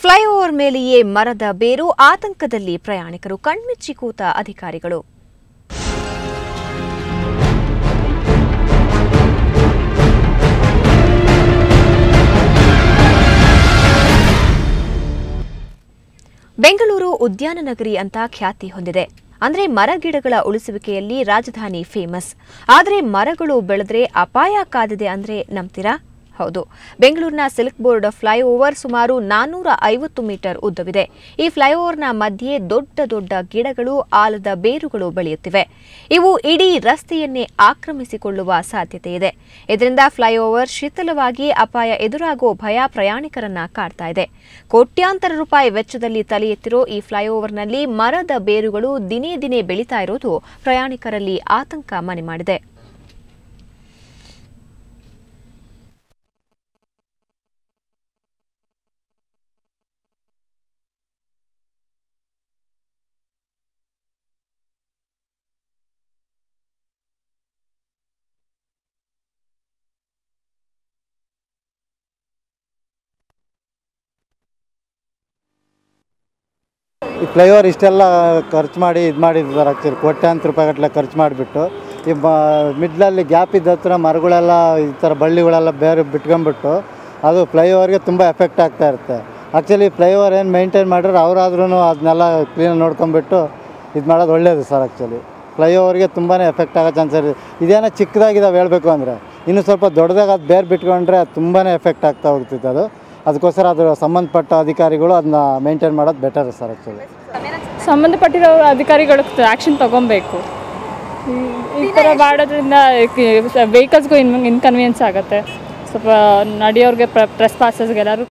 flyover ಮೇಲೆಯೇ ಮರದ ಬೇರು ಆತಂಕದಲ್ಲಿ ಪ್ರಯಾಣಿಕರು ಕಣ್ಮಿಚ್ಚಿ ಕೂತ ಅಧಿಕಾರಿಗಳು ಬೆಂಗಳೂರು ಉದ್ಯಾನ ನಗರಿ ಅಂತ ಖ್ಯಾತಿ ಹೊಂದಿದೆ ಅಂದ್ರೆ ಮರಗಿಡಗಳ ಉಳಿಸುವಿಕೆಯಲ್ಲಿ ರಾಜಧಾನಿ ಫೇಮಸ್ ಆದರೆ ಮರಗಳು ಬೆಳೆದ್ರೆ ಅಪಾಯ ಕಾದಿದೆ ಅಂದ್ರೆ ನಂಬ್ತೀರಾ ಹೌದು ಬೆಂಗಳೂರಿನ ಸಿಲ್ಕ್ ಬೋರ್ಡ್ ಫ್ಲೈಓವರ್ ಸುಮಾರು ನಾನ್ನೂರ ಐವತ್ತು ಮೀಟರ್ ಉದ್ದವಿದೆ ಈ ಫ್ಲೈಓವರ್ನ ಮಧ್ಯೆ ದೊಡ್ಡ ದೊಡ್ಡ ಗಿಡಗಳು ಆಲದ ಬೇರುಗಳು ಬೆಳೆಯುತ್ತಿವೆ ಇವು ಇಡೀ ರಸ್ತೆಯನ್ನೇ ಆಕ್ರಮಿಸಿಕೊಳ್ಳುವ ಸಾಧ್ಯತೆ ಇದೆ ಇದರಿಂದ ಫ್ಲೈಓವರ್ ಶಿಥಿಲವಾಗಿ ಅಪಾಯ ಎದುರಾಗೋ ಭಯ ಪ್ರಯಾಣಿಕರನ್ನ ಕಾಡ್ತಾ ಇದೆ ಕೋಟ್ಯಾಂತರ ರೂಪಾಯಿ ವೆಚ್ಚದಲ್ಲಿ ತಲೆ ಎತ್ತಿರೋ ಈ ಫ್ಲೈಓವರ್ನಲ್ಲಿ ಮರದ ಬೇರುಗಳು ದಿನೇ ದಿನೇ ಬೆಳೀತಾ ಇರೋದು ಪ್ರಯಾಣಿಕರಲ್ಲಿ ಆತಂಕ ಮನೆ ಮಾಡಿದೆ ಈ ಫ್ಲೈಓವರ್ ಇಷ್ಟೆಲ್ಲ ಖರ್ಚು ಮಾಡಿ ಇದು ಮಾಡಿದ್ದಾರೆ ಆ್ಯಕ್ಚುಲಿ ಕೋಟ್ಯಾಂತರ ರೂಪಾಯಿಗಟ್ಟಲೆ ಖರ್ಚು ಮಾಡಿಬಿಟ್ಟು ಈ ಬ ಮಿಡ್ಲಲ್ಲಿ ಗ್ಯಾಪ್ ಇದ್ದ ಹತ್ರ ಮರಗಳೆಲ್ಲ ಈ ಥರ ಬಳ್ಳಿಗಳೆಲ್ಲ ಬೇರೆ ಬಿಟ್ಕೊಂಡ್ಬಿಟ್ಟು ಅದು ಫ್ಲೈಓವರ್ಗೆ ತುಂಬ ಎಫೆಕ್ಟ್ ಆಗ್ತಾ ಇರುತ್ತೆ ಆ್ಯಕ್ಚುಲಿ ಫ್ಲೈಓವರ್ ಏನು ಮೇಂಟೈನ್ ಮಾಡಿದ್ರೆ ಅವರಾದ್ರೂ ಅದನ್ನೆಲ್ಲ ಕ್ಲೀನಾಗಿ ನೋಡ್ಕೊಂಬಿಟ್ಟು ಇದು ಮಾಡೋದು ಒಳ್ಳೆಯದು ಸರ್ ಆ್ಯಕ್ಚುಲಿ ಫ್ಲೈಓವರ್ಗೆ ತುಂಬಾ ಎಫೆಕ್ಟ್ ಆಗೋ ಚಾನ್ಸ್ ಇದೆ ಇದೇನೋ ಚಿಕ್ಕದಾಗಿದ್ದಾವೆ ಹೇಳಬೇಕು ಅಂದರೆ ಇನ್ನು ಸ್ವಲ್ಪ ದೊಡ್ಡದಾಗ ಅದು ಬೇರೆ ಬಿಟ್ಕೊಂಡ್ರೆ ತುಂಬಾ ಎಫೆಕ್ಟ್ ಆಗ್ತಾ ಹೋಗ್ತಿತ್ತು ಅದು ಅದಕ್ಕೋಸ್ಕರ ಅದರ ಸಂಬಂಧಪಟ್ಟ ಅಧಿಕಾರಿಗಳು ಅದನ್ನ ಮೇಂಟೈನ್ ಮಾಡೋದು ಬೆಟರ್ ಸರ್ ಆ್ಯಕ್ಚುಲಿ ಸಂಬಂಧಪಟ್ಟಿರೋ ಅಧಿಕಾರಿಗಳು ಆ್ಯಕ್ಷನ್ ತಗೊಬೇಕು ಈ- ಈ ಥರ ಮಾಡೋದ್ರಿಂದ ವೆಹಿಕಲ್ಸ್ಗೂ ಇನ್ ಇನ್ಕನ್ವೀನಿಯನ್ಸ್ ಆಗುತ್ತೆ ಸ್ವಲ್ಪ ನಡೆಯೋರಿಗೆ ಪ್ರೆಸ್ ಪಾಸಸ್ಗೆಲ್ಲರೂ